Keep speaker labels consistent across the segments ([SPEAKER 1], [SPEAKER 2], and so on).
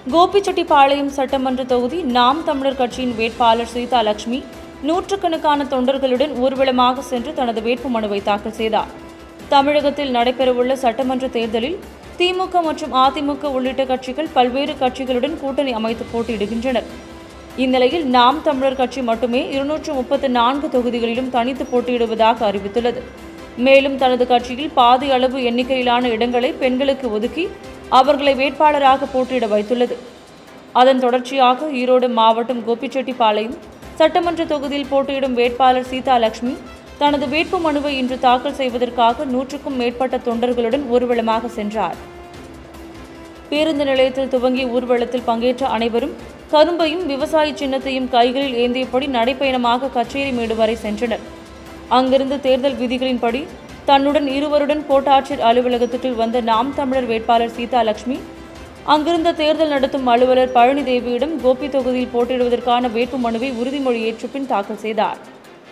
[SPEAKER 1] கோபிச்செட்டிப்பாளையம் சட்டமன்ற தொகுதி நாம் தமிழர் கட்சியின் வேட்பாளர் சீதா லட்சுமி நூற்றுக்கணக்கான தொண்டர்களுடன் ஊர்வலமாக சென்று தனது வேட்புமனுவை தாக்கல் செய்தார் தமிழகத்தில் நடைபெறவுள்ள சட்டமன்ற தேர்தலில் திமுக மற்றும் அதிமுக உள்ளிட்ட கட்சிகள் பல்வேறு கட்சிகளுடன் கூட்டணி அமைத்து போட்டியிடுகின்றனர் இந்நிலையில் நாம் தமிழர் கட்சி மட்டுமே இருநூற்று முப்பத்து நான்கு தொகுதிகளிலும் தனித்து போட்டியிடுவதாக அறிவித்துள்ளது மேலும் தனது கட்சியில் பாதி அளவு எண்ணிக்கையிலான இடங்களை பெண்களுக்கு ஒதுக்கி அவர்களை வேட்பாளராக போட்டியிட வைத்துள்ளது அதன் தொடர்ச்சியாக ஈரோடு மாவட்டம் கோபிச்செட்டிப்பாளையம் சட்டமன்ற தொகுதியில் போட்டியிடும் வேட்பாளர் சீதா லட்சுமி தனது வேட்பு மனுவை இன்று தாக்கல் செய்வதற்காக நூற்றுக்கும் மேற்பட்ட தொண்டர்களுடன் ஊர்வலமாக சென்றார் பேருந்து நிலையத்தில் துவங்கிய ஊர்வலத்தில் பங்கேற்ற அனைவரும் கரும்பையும் விவசாய சின்னத்தையும் கைகளில் ஏந்தியபடி நடைப்பயணமாக கச்சேரி மேடு வரை சென்றனர் அங்கிருந்து தேர்தல் விதிகளின்படி தன்னுடன் இருவருடன் கோட்டாட்சியர் அலுவலகத்துக்கு வந்த நாம் தமிழர் வேட்பாளர் சீதா லட்சுமி அங்கிருந்த தேர்தல் நடத்தும் அலுவலர் பழனி தேவியிடம் கோபி தொகுதியில் போட்டியிடுவதற்கான வேட்பு மனுவை உறுதிமொழி ஏற்ற பின் தாக்கல் செய்தார்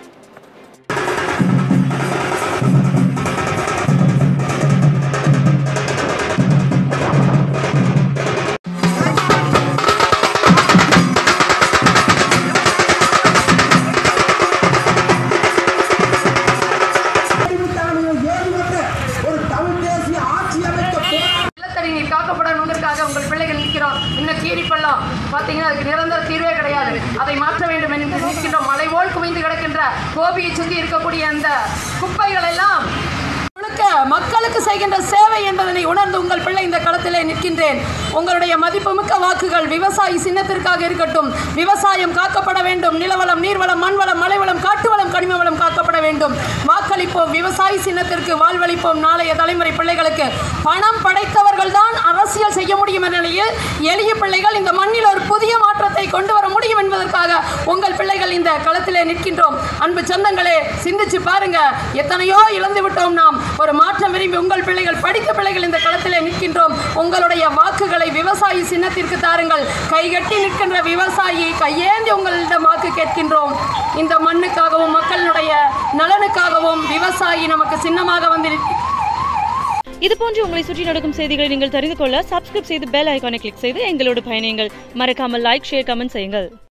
[SPEAKER 2] அடிமைத்தனமையை ஏறிவிட்டு ஒரு தமிழ் தேசிய ஆட்சி அமைக்க போராட
[SPEAKER 3] நிலத்தடி நீர் காக்கப்படணுங்கிறதுக்காக உங்கள் பிள்ளைகள் நிற்கிறோம் இன்னும் கீரி பள்ளம் பார்த்தீங்கன்னா அதுக்கு நிரந்தர தீர்வே கிடையாது அதை மாற்ற வேண்டும் என்று நிற்கின்றோம் மலை போல் குவிந்து கிடக்கின்ற கோபியை சுற்றி இருக்கக்கூடிய அந்த குப்பைகள் எல்லாம் முழுக்க மக்களுக்கு செய்கின்ற சேவை என்பதனை உணர்ந்து உங்கள் பிள்ளை இந்த களத்திலே நிற்கின்றேன் உங்களுடைய மதிப்புமிக்க வாக்குகள் விவசாயி சின்னத்திற்காக இருக்கட்டும் விவசாயம் காக்கப்பட வேண்டும் நிலவளம் நீர்வளம் மண்வளம் மலைவளம் காட்டுவளம் கனிம வளம் காக்கப்பட வேண்டும் வாக்களிப்போம் விவசாயி சின்னத்திற்கு வாழ்வளிப்போம் நாளைய தலைமுறை பிள்ளைகளுக்கு பணம் படைத்தவர்கள் தான் அரசியல் செய்ய முடியும் என்ற நிலையில் எளிய பிள்ளைகள் இந்த மண்ணில் ஒரு புதிய மாற்றத்தை கொண்டு வர முடியும் என்பதற்காக உங்கள் பிள்ளைகள் இந்த களத்திலே நிற்கின்றோம் அன்பு சொந்தங்களே சிந்திச்சு பாருங்க எத்தனையோ இழந்து விட்டோம் நாம் ஒரு மாற்றம் விரும்பி உங்கள் பிள்ளைகள் படித்த பிள்ளைகள் இந்த களத்திலே நிற்கின்றோம் உங்களுடைய வாக்குகளை விவசாயி சின்னத்திற்கு தாருங்கள் கைகட்டி நிற்கின்ற விவசாயி கையேந்தி உங்களிடம் வாக்கு கேட்கின்றோம் இந்த மண்ணுக்காகவும் மக்களுடைய நலனுக்காகவும் விவசாயி நமக்கு சின்னமாக வந்து நிற்க
[SPEAKER 1] இதுபோன்று உங்களை சுற்றி நடக்கும் செய்திகளை நீங்கள் தெரிந்து கொள்ள சப்ஸ்கிரைப் செய்து பெல் ஐகானை கிளிக் செய்து எங்களோடு பயணியுங்கள் மறக்காமல் லைக் ஷேர் கமெண்ட் செய்யுங்கள்